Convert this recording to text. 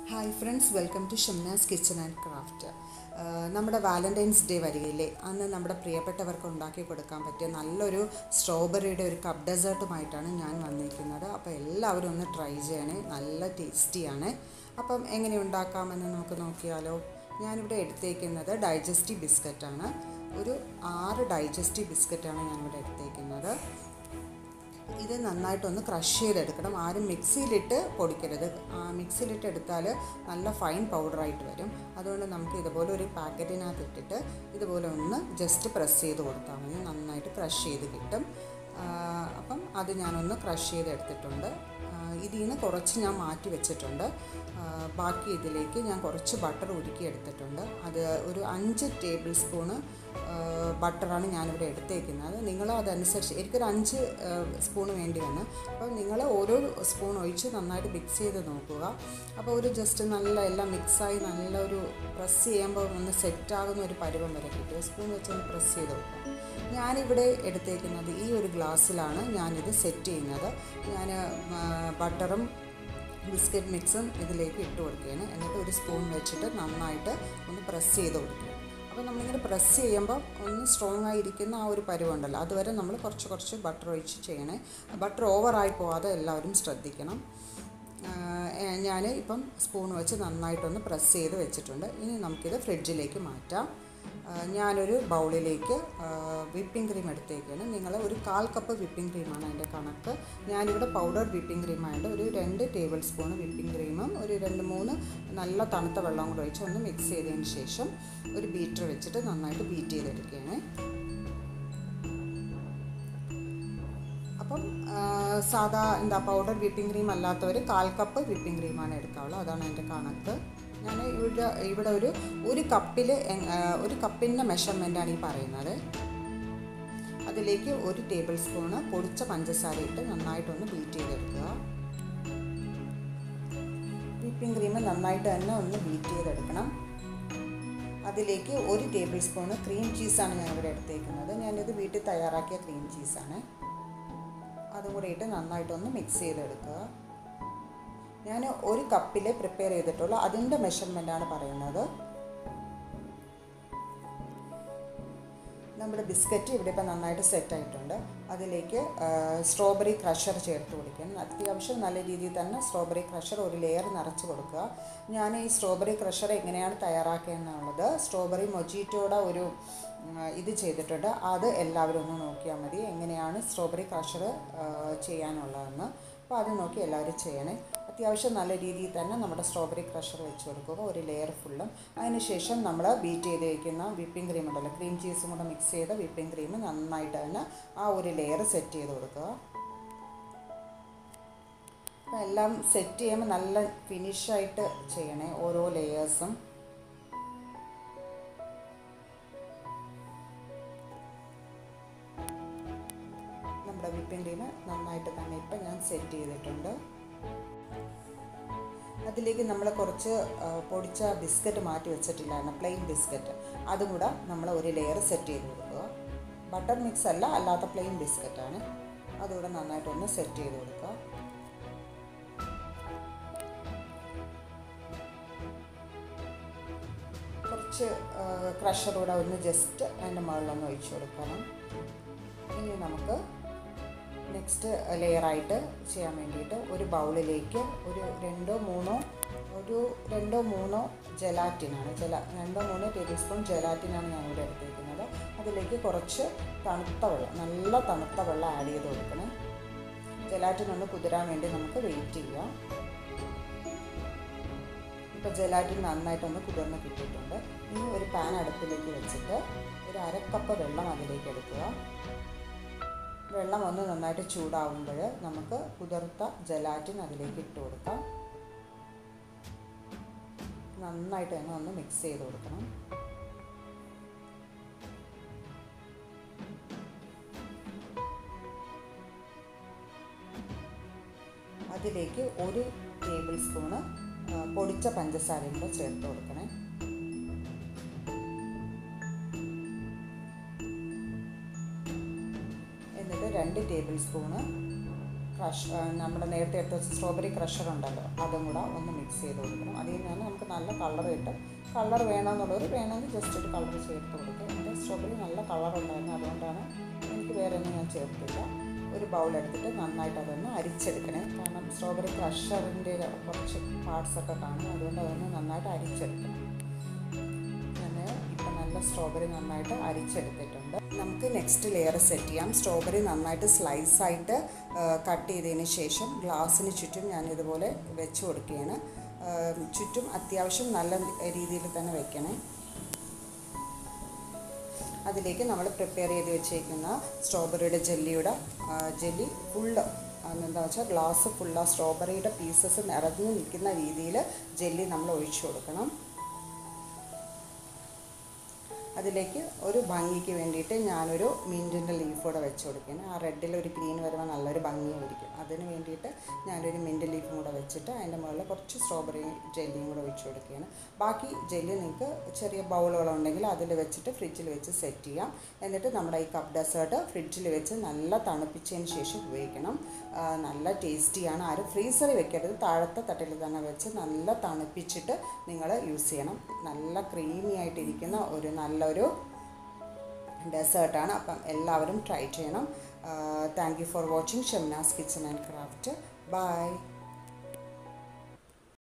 hi friends welcome to Shamnas kitchen and craft നമ്മുടെ valentine's day വരികയില്ലേ അന്ന് നമ്മുടെ പ്രിയപ്പെട്ടവർക്ക് ഉണ്ടാക്കി കൊടുക്കാൻ പറ്റിയ നല്ലൊരു സ്ട്രോബെറിയുടെ ഒരു കപ്പ് ഡെസേർട്ടുമായിട്ടാണ് ഞാൻ വന്നിരിക്കുന്നത് അപ്പോൾ എല്ലാവരും ഒന്ന് ട്രൈ ചെയ്യണേ നല്ല ടേസ്റ്റിയാണ് അപ്പം എങ്ങനെ ഉണ്ടാക്കാമെന്ന് നമുക്ക് നോക്കിയാലോ ഞാനിവിടെ എടുത്തേക്കുന്നത് ഡൈജസ്റ്റീവ് ബിസ്ക്കറ്റാണ് ഒരു ആറ് ഡൈജസ്റ്റീവ് ബിസ്ക്കറ്റാണ് ഞാനിവിടെ എടുത്തേക്കുന്നത് ഇത് നന്നായിട്ടൊന്ന് ക്രഷ് ചെയ്തെടുക്കണം ആരും മിക്സിയിലിട്ട് പൊടിക്കരുത് മിക്സിയിലിട്ട് എടുത്താൽ നല്ല ഫൈൻ പൗഡറായിട്ട് വരും അതുകൊണ്ട് നമുക്ക് ഇതുപോലെ ഒരു പാക്കറ്റിനകത്ത് ഇട്ടിട്ട് ഇതുപോലെ ഒന്ന് ജസ്റ്റ് പ്രസ് ചെയ്ത് കൊടുത്താൽ മതി നന്നായിട്ട് ക്രഷ് ചെയ്ത് കിട്ടും അപ്പം അത് ഞാനൊന്ന് ക്രഷ് ചെയ്തെടുത്തിട്ടുണ്ട് ഇതിൽ നിന്ന് കുറച്ച് ഞാൻ മാറ്റി വെച്ചിട്ടുണ്ട് ബാക്കി ഇതിലേക്ക് ഞാൻ കുറച്ച് ബട്ടർ ഉരുക്കി എടുത്തിട്ടുണ്ട് അത് ഒരു അഞ്ച് ടേബിൾ സ്പൂണ് ബട്ടറാണ് ഞാനിവിടെ എടുത്തേക്കുന്നത് നിങ്ങൾ അതനുസരിച്ച് എനിക്കൊരു അഞ്ച് സ്പൂൺ വേണ്ടി വന്ന് അപ്പോൾ നിങ്ങൾ ഓരോ സ്പൂൺ ഒഴിച്ച് നന്നായിട്ട് മിക്സ് ചെയ്ത് നോക്കുക അപ്പോൾ ഒരു ജസ്റ്റ് നല്ല എല്ലാം മിക്സായി നല്ലൊരു പ്രസ് ചെയ്യുമ്പോൾ ഒന്ന് സെറ്റാകുന്ന ഒരു പരുവം വരെ കിട്ടും സ്പൂൺ വെച്ചൊന്ന് പ്രസ് ചെയ്ത് നോക്കുക ഞാനിവിടെ എടുത്തേക്കുന്നത് ഈ ഒരു ഗ്ലാസ്സിലാണ് ഞാനിത് സെറ്റ് ചെയ്യുന്നത് ഞാൻ ബട്ടറും ബിസ്ക്കറ്റ് മിക്സും ഇതിലേക്ക് ഇട്ട് കൊടുക്കുകയാണ് എന്നിട്ട് ഒരു സ്പൂൺ വെച്ചിട്ട് നന്നായിട്ട് ഒന്ന് പ്രസ് ചെയ്ത് കൊടുക്കുക അപ്പോൾ നമ്മളിങ്ങനെ പ്രസ് ചെയ്യുമ്പോൾ ഒന്ന് സ്ട്രോങ് ആയിരിക്കുന്ന ആ ഒരു പരുവുണ്ടല്ലോ അതുവരെ നമ്മൾ കുറച്ച് കുറച്ച് ബട്ടർ ഒഴിച്ച് ചെയ്യണേ ബട്ടർ ഓവറായി പോവാതെ എല്ലാവരും ശ്രദ്ധിക്കണം ഞാൻ ഇപ്പം സ്പൂൺ വെച്ച് നന്നായിട്ടൊന്ന് പ്രസ് ചെയ്ത് വെച്ചിട്ടുണ്ട് ഇനി നമുക്കിത് ഫ്രിഡ്ജിലേക്ക് മാറ്റാം ഞാനൊരു ബൗളിലേക്ക് വിപ്പിംഗ് ക്രീം എടുത്തേക്കാണ് നിങ്ങൾ ഒരു കാൽ കപ്പ് വിപ്പിംഗ് ക്രീമാണ് അതിൻ്റെ കണക്ക് ഞാനിവിടെ പൗഡർ വിപ്പിംഗ് ക്രീമായിട്ട് ഒരു രണ്ട് ടേബിൾ സ്പൂൺ വിപ്പിംഗ് ക്രീമും ഒരു രണ്ട് മൂന്ന് നല്ല തണുത്ത വെള്ളം കൂടെ ഒഴിച്ച് ഒന്ന് മിക്സ് ചെയ്തതിന് ശേഷം ഒരു ബീറ്റർ വെച്ചിട്ട് നന്നായിട്ട് ബീറ്റ് ചെയ്തെടുക്കുകയാണ് അപ്പം സാധാ എന്താ പൗഡർ വിപ്പിംഗ് ക്രീം അല്ലാത്തവർ കാൽ കപ്പ് വിപ്പിംഗ് ക്രീമാണ് എടുക്കാവുള്ളൂ അതാണ് എൻ്റെ കണക്ക് ഞാൻ ഇവിടെ ഇവിടെ ഒരു ഒരു കപ്പിൽ ഒരു കപ്പിൻ്റെ മെഷർമെൻറ്റാണ് ഈ പറയുന്നത് അതിലേക്ക് ഒരു ടേബിൾ സ്പൂണ് പൊടിച്ച പഞ്ചസാര ഇട്ട് നന്നായിട്ടൊന്ന് ബീറ്റ് ചെയ്തെടുക്കുക വിപ്പിംഗ് ക്രീം നന്നായിട്ട് തന്നെ ഒന്ന് ബീറ്റ് ചെയ്തെടുക്കണം അതിലേക്ക് ഒരു ടേബിൾ സ്പൂണ് ക്രീം ചീസാണ് ഞാനിവിടെ എടുത്തേക്കുന്നത് ഞാനിത് വീട്ടിൽ തയ്യാറാക്കിയ ക്രീം ചീസാണ് അതും കൂടെ ഇട്ട് നന്നായിട്ടൊന്ന് മിക്സ് ചെയ്തെടുക്കുക ഞാൻ ഒരു കപ്പിൽ പ്രിപ്പയർ ചെയ്തിട്ടുള്ളൂ അതിൻ്റെ മെഷർമെൻറ്റാണ് പറയുന്നത് നമ്മുടെ ബിസ്ക്കറ്റ് ഇവിടെ ഇപ്പം നന്നായിട്ട് സെറ്റ് ആയിട്ടുണ്ട് അതിലേക്ക് സ്ട്രോബെറി ക്രഷർ ചേർത്ത് കൊടുക്കണം അത്യാവശ്യം നല്ല രീതിയിൽ തന്നെ സ്ട്രോബെറി ക്രഷർ ഒരു ലെയർ നിറച്ച് കൊടുക്കുക ഞാൻ ഈ സ്ട്രോബെറി ക്രഷർ എങ്ങനെയാണ് തയ്യാറാക്കുകയെന്നുള്ളത് സ്ട്രോബെറി മൊജീറ്റോയുടെ ഒരു ഇത് ചെയ്തിട്ടുണ്ട് അത് എല്ലാവരും ഒന്ന് നോക്കിയാൽ മതി എങ്ങനെയാണ് സ്ട്രോബെറി ക്രഷർ ചെയ്യാനുള്ളതെന്ന് അപ്പോൾ അത് നോക്കി എല്ലാവരും ചെയ്യണേ അത്യാവശ്യം നല്ല രീതിയിൽ തന്നെ നമ്മുടെ സ്ട്രോബെറി ക്രഷർ വെച്ച് കൊടുക്കുക ഒരു ലെയർ ഫുള്ളും അതിനുശേഷം നമ്മൾ ബീറ്റ് ചെയ്ത് വയ്ക്കുന്ന വിപ്പിംഗ് ക്രീം ഉണ്ടല്ലോ ക്രീം ചീസും കൂടെ മിക്സ് ചെയ്ത വിപ്പിംഗ് ക്രീം നന്നായിട്ട് തന്നെ ആ ഒരു ലെയർ സെറ്റ് ചെയ്ത് കൊടുക്കുക അപ്പോൾ എല്ലാം സെറ്റ് ചെയ്യുമ്പോൾ നല്ല ഫിനിഷായിട്ട് ചെയ്യണേ ഓരോ ലെയേഴ്സും നമ്മുടെ വിപ്പിംഗ് ക്രീം നന്നായിട്ട് തന്നെ ഇപ്പം ഞാൻ സെറ്റ് ചെയ്തിട്ടുണ്ട് അതിലേക്ക് നമ്മൾ കുറച്ച് പൊടിച്ച ബിസ്ക്കറ്റ് മാറ്റി വെച്ചിട്ടില്ലായിരുന്നു പ്ലെയിൻ ബിസ്ക്കറ്റ് അതും കൂടെ നമ്മൾ ഒരു ലെയർ സെറ്റ് ചെയ്ത് കൊടുക്കുക ബട്ടർ മിക്സ് അല്ല അല്ലാത്ത പ്ലെയിൻ ബിസ്ക്കറ്റാണ് അതുകൂടെ നന്നായിട്ടൊന്ന് സെറ്റ് ചെയ്ത് കൊടുക്കുക കുറച്ച് ക്രഷറൂടെ ഒന്ന് ജസ്റ്റ് അതിൻ്റെ മുകളിലൊന്ന് ഒഴിച്ചു കൊടുക്കണം ഇനി നമുക്ക് നെക്സ്റ്റ് ലെയറായിട്ട് ചെയ്യാൻ വേണ്ടിയിട്ട് ഒരു ബൗളിലേക്ക് ഒരു രണ്ടോ മൂന്നോ ഒരു രണ്ടോ മൂന്നോ ജലാറ്റിനാണ് ജല രണ്ടോ മൂന്നോ ടേബിൾ സ്പൂൺ ജലാറ്റിനാണ് ഞാനിവിടെ എടുത്തിരിക്കുന്നത് അതിലേക്ക് കുറച്ച് തണുത്ത വെള്ളം നല്ല തണുത്ത വെള്ളം ആഡ് ചെയ്ത് കൊടുക്കണം ജലാറ്റിൻ ഒന്ന് കുതിരാൻ വേണ്ടി നമുക്ക് വെയിറ്റ് ചെയ്യാം ഇപ്പോൾ ജലാറ്റിൻ നന്നായിട്ടൊന്ന് കുതിർന്ന് കിട്ടിയിട്ടുണ്ട് ഇനി ഒരു പാൻ അടുപ്പിലേക്ക് വെച്ചിട്ട് ഒരു അരക്കപ്പ് വെള്ളം അതിലേക്ക് എടുക്കുക വെള്ളം ഒന്ന് നന്നായിട്ട് ചൂടാവുമ്പോൾ നമുക്ക് കുതിർത്ത ജലാറ്റിൻ അതിലേക്ക് ഇട്ട് കൊടുക്കാം നന്നായിട്ട് തന്നെ ഒന്ന് മിക്സ് ചെയ്ത് കൊടുക്കണം അതിലേക്ക് ഒരു ടേബിൾ സ്പൂണ് പൊടിച്ച പഞ്ചസാരയും കൂടെ ചേർത്ത് കൊടുക്കണേ എന്നിട്ട് രണ്ട് ടേബിൾ സ്പൂണ് ക്രഷ് നമ്മുടെ നേരത്തെ എടുത്ത സ്ട്രോബെറി ക്രഷർ ഉണ്ടല്ലോ അതും കൂടെ ഒന്ന് മിക്സ് ചെയ്ത് കൊടുക്കണം അതിൽ നിന്ന് നമുക്ക് നല്ല കളർ കിട്ടും കളർ വേണമെന്നുള്ളവർ വേണമെങ്കിൽ ജസ്റ്റ് ഒരു കളർ ചേർത്ത് കൊടുക്കുക എൻ്റെ സ്ട്രോബെറി നല്ല കളർ ഉണ്ടായിരുന്നു അതുകൊണ്ടാണ് എനിക്ക് വേറെ ഒന്നും ഞാൻ ചേർത്തില്ല ഒരു ബൗൾ എടുത്തിട്ട് നന്നായിട്ട് അതൊന്ന് അരിച്ചെടുക്കണേ കാരണം സ്ട്രോബെറി ക്രഷറിൻ്റെ കുറച്ച് പാർട്സൊക്കെ കാണും അതുകൊണ്ട് അതൊന്ന് നന്നായിട്ട് അരിച്ചെടുക്കണം ഞാൻ ഇപ്പം നല്ല സ്ട്രോബെറി നന്നായിട്ട് അരിച്ചെടുത്തിട്ടുണ്ട് നമുക്ക് നെക്സ്റ്റ് ലെയർ സെറ്റ് ചെയ്യാം സ്ട്രോബെറി നന്നായിട്ട് സ്ലൈസായിട്ട് കട്ട് ചെയ്തതിന് ശേഷം ഗ്ലാസ്സിന് ചുറ്റും ഞാൻ ഇതുപോലെ വെച്ച് കൊടുക്കുകയാണ് ആ, ചുറ്റും അത്യാവശ്യം നല്ല രീതിയിൽ തന്നെ വെക്കണേ അതിലേക്ക് നമ്മൾ പ്രിപ്പയർ ചെയ്ത് വെച്ചേക്കുന്ന സ്ട്രോബെറിയുടെ ജെല്ലിയുടെ ജെല്ലി ഫുള്ള് എന്താ വെച്ചാൽ ഗ്ലാസ് ഫുള്ള് ആ സ്ട്രോബെറിയുടെ പീസസ് നിറഞ്ഞു നിൽക്കുന്ന രീതിയിൽ ജെല്ലി നമ്മൾ ഒഴിച്ചു കൊടുക്കണം അതിലേക്ക് ഒരു ഭംഗിക്ക് വേണ്ടിയിട്ട് ഞാനൊരു മിൻറ്റിൻ്റെ ലീഫ് കൂടെ വെച്ച് കൊടുക്കുകയാണ് ആ റെഡിൽ ഒരു ഗ്രീൻ വരുമ്പോൾ നല്ലൊരു ഭംഗിയായിരിക്കും അതിന് വേണ്ടിയിട്ട് ഞാനൊരു മിൻറ്റ് ലീഫും കൂടെ വെച്ചിട്ട് അതിൻ്റെ മുകളിൽ കുറച്ച് സ്ട്രോബെറി ജെല്ലിയും കൂടെ ഒഴിച്ച് കൊടുക്കുകയാണ് ബാക്കി ജെല്ലി നിങ്ങൾക്ക് ചെറിയ ബൗളുകളുണ്ടെങ്കിൽ അതിൽ വെച്ചിട്ട് ഫ്രിഡ്ജിൽ വെച്ച് സെറ്റ് ചെയ്യാം എന്നിട്ട് നമ്മുടെ ഈ കപ്പ് ഡെസേർട്ട് ഫ്രിഡ്ജിൽ വെച്ച് നല്ല തണുപ്പിച്ചതിന് ശേഷം ഉപയോഗിക്കണം ആ, നല്ല ടേസ്റ്റിയാണ് ആരും ഫ്രീസറിൽ വെക്കരുത് താഴത്തെ തട്ടിൽ തന്നെ വെച്ച് നല്ല തണുപ്പിച്ചിട്ട് നിങ്ങൾ യൂസ് ചെയ്യണം നല്ല ക്രീമി ആയിട്ടിരിക്കുന്ന ഒരു നല്ലൊരു ഡെസേർട്ടാണ് അപ്പം എല്ലാവരും ട്രൈ ചെയ്യണം thank you for watching Shemnas kitchen and craft by